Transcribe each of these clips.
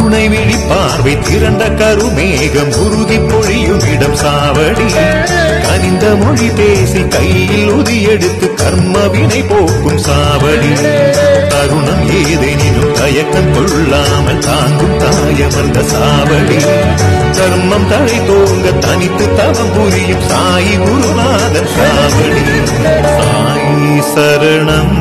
கருணை விழி பார்வை திரண்ட கருமேகம் உருகி பொழியும் இடம் சாவடி கனிந்த மொழி பேசி கையில் உதியெடுத்து கர்ம வினை போக்கும் சாவடி தருணம் ஏதெனினும் தயக்கம் கொள்ளாமல் தாங்கும் தாயமர்ந்த சாவடி தர்மம் தழை தோங்க தனித்து தவம் புரியும் சாயி குருநாதன் சாவடி சாயி சரணம்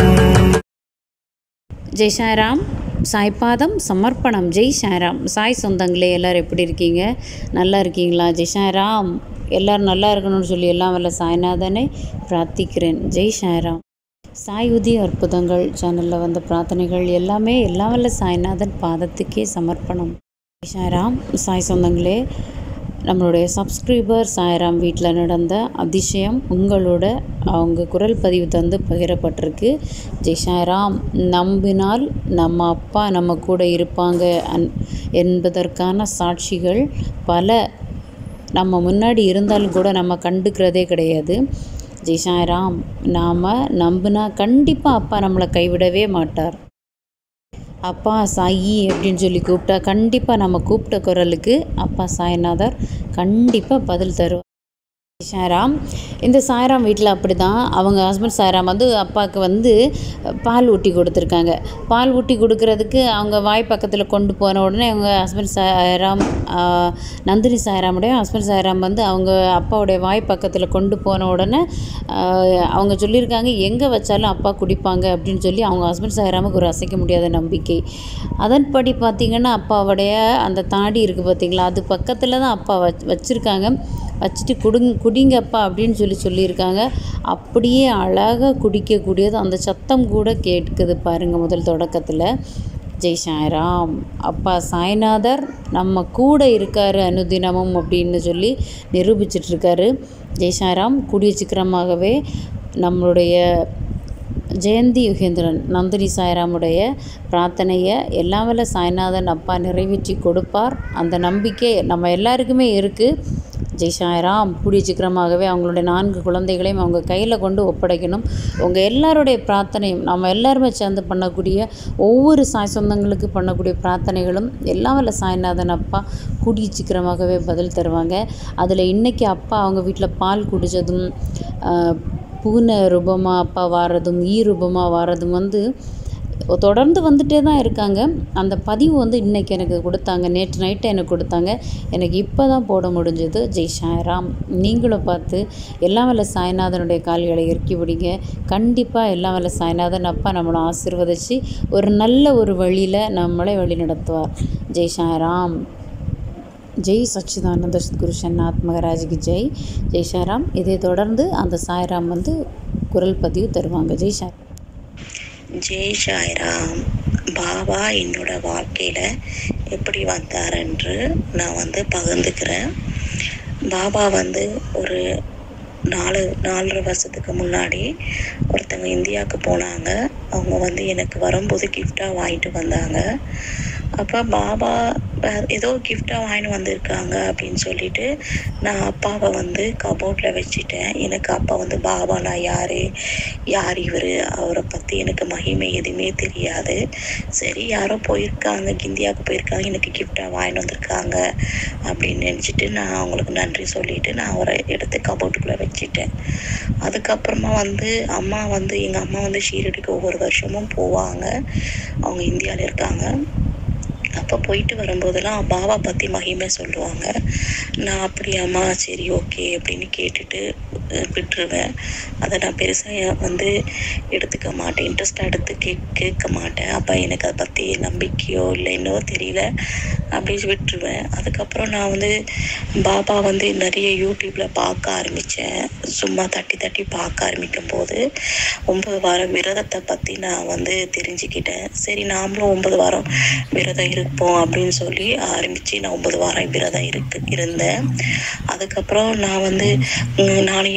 ஜெய் சாய்ராம் சாய்பாதம் சமர்ப்பணம் ஜெய் சாய்ராம் சாய் சொந்தங்களே எல்லோரும் எப்படி இருக்கீங்க நல்லா இருக்கீங்களா ஜெய் சாய்ராம் எல்லோரும் நல்லா இருக்கணும்னு சொல்லி எல்லாம் வல்ல சாய்நாதனை பிரார்த்திக்கிறேன் ஜெய் சாய்ராம் சாய் உதி அற்புதங்கள் சேனலில் வந்த பிரார்த்தனைகள் எல்லாமே எல்லாம் வல்ல சாய்நாதன் பாதத்துக்கே சமர்ப்பணம் ஜெய் சாய்ராம் சாய் சொந்தங்களே நம்மளுடைய சப்ஸ்கிரைபர் சாய்ராம் வீட்டில் நடந்த அதிசயம் உங்களோட அவங்க குரல் பதிவு தந்து பகிரப்பட்டிருக்கு ஜெய் சாய்ராம் நம்பினால் நம்ம அப்பா நம்ம கூட இருப்பாங்க அன் என்பதற்கான சாட்சிகள் பல நம்ம முன்னாடி இருந்தாலும் கூட நம்ம கண்டுக்கிறதே கிடையாது ஜெய் சாய்ராம் நாம் நம்பினா கண்டிப்பாக அப்பா நம்மளை கைவிடவே மாட்டார் அப்பா சாயி அப்படின்னு சொல்லி கூப்பிட்டா கண்டிப்பாக நம்ம கூப்பிட்ட குரலுக்கு அப்பா சாய்நாதர் கண்டிப்பாக பதில் தருவார் சாய்ராம் இந்த சாய்ராம் வீட்டில் அப்படி தான் அவங்க ஹஸ்பண்ட் சாய்ராம் வந்து அப்பாவுக்கு வந்து பால் ஊட்டி கொடுத்துருக்காங்க பால் ஊட்டி கொடுக்கறதுக்கு அவங்க வாய் பக்கத்தில் கொண்டு போன உடனே அவங்க ஹஸ்பண்ட் சாய்ராம் ஆஹ், நந்தினி சாய்ராமுடைய ஹஸ்பண்ட் சாய்ராம் வந்து அவங்க அப்பாவுடைய வாய் பக்கத்தில் கொண்டு போன உடனே ஆஹ், அவங்க சொல்லியிருக்காங்க எங்கே வச்சாலும் அப்பா குடிப்பாங்க அப்படின்னு சொல்லி அவங்க ஹஸ்பண்ட் சாய்ராமுக்கு ஒரு அசைக்க முடியாத நம்பிக்கை அதன்படி பார்த்திங்கன்னா அப்பாவுடைய அந்த தாடி இருக்குது பார்த்தீங்களா அது பக்கத்தில் தான் அப்பா வச் வச்சுருக்காங்க வச்சுட்டு குடுங் குடிங்கப்பா அப்படின்னு சொல்லி சொல்லியிருக்காங்க அப்படியே அழகாக குடிக்கக்கூடியது அந்த சத்தம் கூட கேட்குது பாருங்கள் முதல் தொடக்கத்தில் ஜெய் சாய்ராம் அப்பா சாய்நாதர் நம்ம கூட இருக்கார் அனுதினமும் அப்படின்னு சொல்லி நிரூபிச்சிட்ருக்காரு ஜெய் சாய்ராம் கூடிய சீக்கிரமாகவே நம்மளுடைய ஜெயந்தி யுகேந்திரன் நந்தினி சாய்ராமுடைய பிரார்த்தனையை எல்லாம் வல்ல சாய்நாதன் அப்பா நிறைவேற்றி கொடுப்பார் அந்த நம்பிக்கை நம்ம எல்லாருக்குமே இருக்குது ஜெய் சாய்ராம் கூடிய சீக்கிரமாகவே அவங்களுடைய நான்கு குழந்தைகளையும் அவங்க கையில் கொண்டு ஒப்படைக்கணும் உங்கள் எல்லாருடைய பிரார்த்தனையும் நம்ம எல்லாருமே சேர்ந்து பண்ணக்கூடிய ஒவ்வொரு சாய் சொந்தங்களுக்கு பண்ணக்கூடிய பிரார்த்தனைகளும் எல்லாம் வல்ல சாய்நாதன் அப்பா கூடிய சீக்கிரமாகவே பதில் தருவாங்க அதில் இன்றைக்கி அப்பா அவங்க வீட்டில் பால் குடித்ததும் பூனை ரூபமாக அப்பா வாரதும் ஈ ரூபமாக வாரதும் வந்து தொடர்ந்து வந்துட்டே தான் இருக்காங்க அந்த பதிவு வந்து இன்றைக்கி எனக்கு கொடுத்தாங்க நேற்று நைட்டு எனக்கு கொடுத்தாங்க எனக்கு இப்போ தான் போட முடிஞ்சது ஜெய் சாய்ராம் நீங்களும் பார்த்து எல்லாம் வல்ல சாய்நாதனுடைய கால்களை இறக்கி விடுங்க கண்டிப்பாக எல்லாம் வல்ல சாய்நாதன் அப்பா நம்மளை ஆசீர்வதிச்சு ஒரு நல்ல ஒரு வழியில் நம்மளை வழி நடத்துவார் ஜெய் சாய்ராம் ஜெய் சச்சிதானந்த குரு சன்னாத் மகராஜுக்கு ஜெய் ஜெய் சாய்ராம் இதை தொடர்ந்து அந்த சாய்ராம் வந்து குரல் பதிவு தருவாங்க ஜெய் சாய் ஜெய் சாய்ராம் பாபா என்னோட வாழ்க்கையில் எப்படி வந்தார் என்று நான் வந்து பகிர்ந்துக்கிறேன் பாபா வந்து ஒரு நாலு நாலரை வருஷத்துக்கு முன்னாடி ஒருத்தவங்க இந்தியாவுக்கு போனாங்க அவங்க வந்து எனக்கு வரும்போது கிஃப்டாக வாங்கிட்டு வந்தாங்க அப்போ பாபா வேற ஏதோ கிஃப்டாக வாங்கிட்டு வந்திருக்காங்க அப்படின்னு சொல்லிட்டு நான் அப்பாவை வந்து கபோர்டில் வச்சுட்டேன் எனக்கு அப்பா வந்து பாபானா யார் யார் இவர் அவரை பற்றி எனக்கு மகிமை எதுவுமே தெரியாது சரி யாரோ போயிருக்காங்க இந்தியாவுக்கு போயிருக்காங்க எனக்கு கிஃப்டாக வாங்கிட்டு வந்திருக்காங்க அப்படின்னு நினச்சிட்டு நான் அவங்களுக்கு நன்றி சொல்லிட்டு நான் அவரை எடுத்து கபோர்ட்டுக்குள்ளே வச்சுட்டேன் அதுக்கப்புறமா வந்து அம்மா வந்து எங்கள் அம்மா வந்து ஷீரடிக்கு ஒவ்வொரு வருஷமும் போவாங்க அவங்க இந்தியாவில் இருக்காங்க அப்போ போயிட்டு வரும்போதெல்லாம் பாபா பற்றி மகிமை சொல்லுவாங்க நான் அப்படியாம்மா சரி ஓகே அப்படின்னு கேட்டுட்டு அஹ், விட்டுருவேன் அதை நான் பெருசாக வந்து எடுத்துக்க மாட்டேன் இன்ட்ரெஸ்டாக எடுத்து கே கேட்க மாட்டேன் அப்போ எனக்கு அதை பற்றி நம்பிக்கையோ இல்லை என்னவோ தெரியல அப்படி விட்டுருவேன் அதுக்கப்புறம் நான் வந்து பாபா வந்து நிறைய யூடியூப்பில் பார்க்க ஆரம்பித்தேன் சும்மா தட்டி தட்டி பார்க்க ஆரம்பிக்கும் போது ஒன்பது வாரம் விரதத்தை பற்றி நான் வந்து தெரிஞ்சுக்கிட்டேன் சரி நாமளும் ஒன்பது வாரம் விரதம் இருப்போம் அப்படின்னு சொல்லி ஆரம்பித்து நான் ஒன்பது வாரம் விரதம் இருக்கு இருந்தேன் அதுக்கப்புறம் நான் வந்து உம், நானும்